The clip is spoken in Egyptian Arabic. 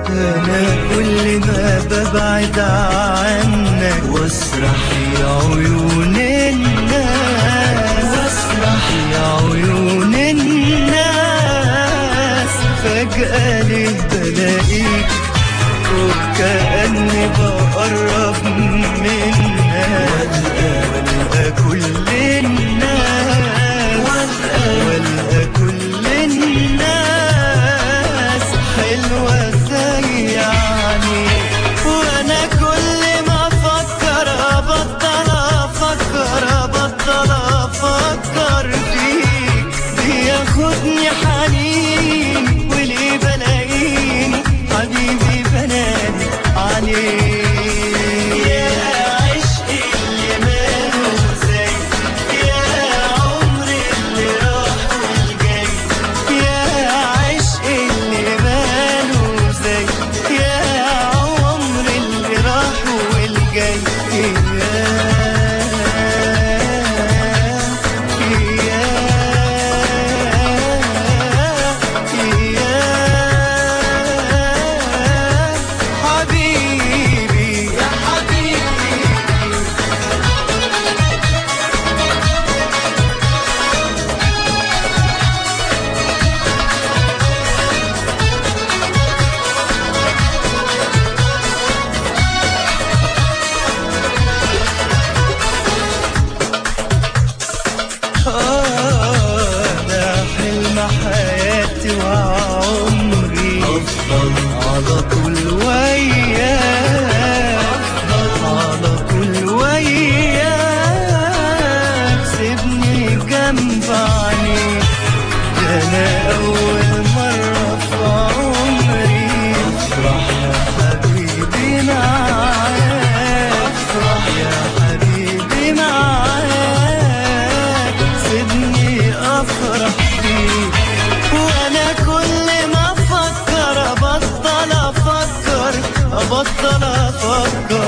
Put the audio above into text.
انا كل ما ببعد عنك واسرح في عيون الناس واسرح في عيون الناس فجأة ليه بلاقيك وكأني بقرب منها والقى والقى كل الناس والقى والقى كل الناس حلوة زي يعني وانا كل ما افكر ابطل افكر ابطل افكر فيك بياخدني حنين وليه بلاقيني حبيبي بنادي عليك يا عشقي اللي ماله زي يا عمري اللي راح والجاي يا عشقي اللي ماله زي يا عمري اللي راح والجاي حبيبي يا حبيبي أنا حلم حياتي وعمري أفضل على طول وياك على طول وياك سيبني جنب عينيك ده أنا أول مرة في عمري أفرح يا حبيبي معاك أفرح يا حبيبي معاك سيبني أفرح بيك وأنا كل ما أفكر أبطل أفكر أبطل أفكر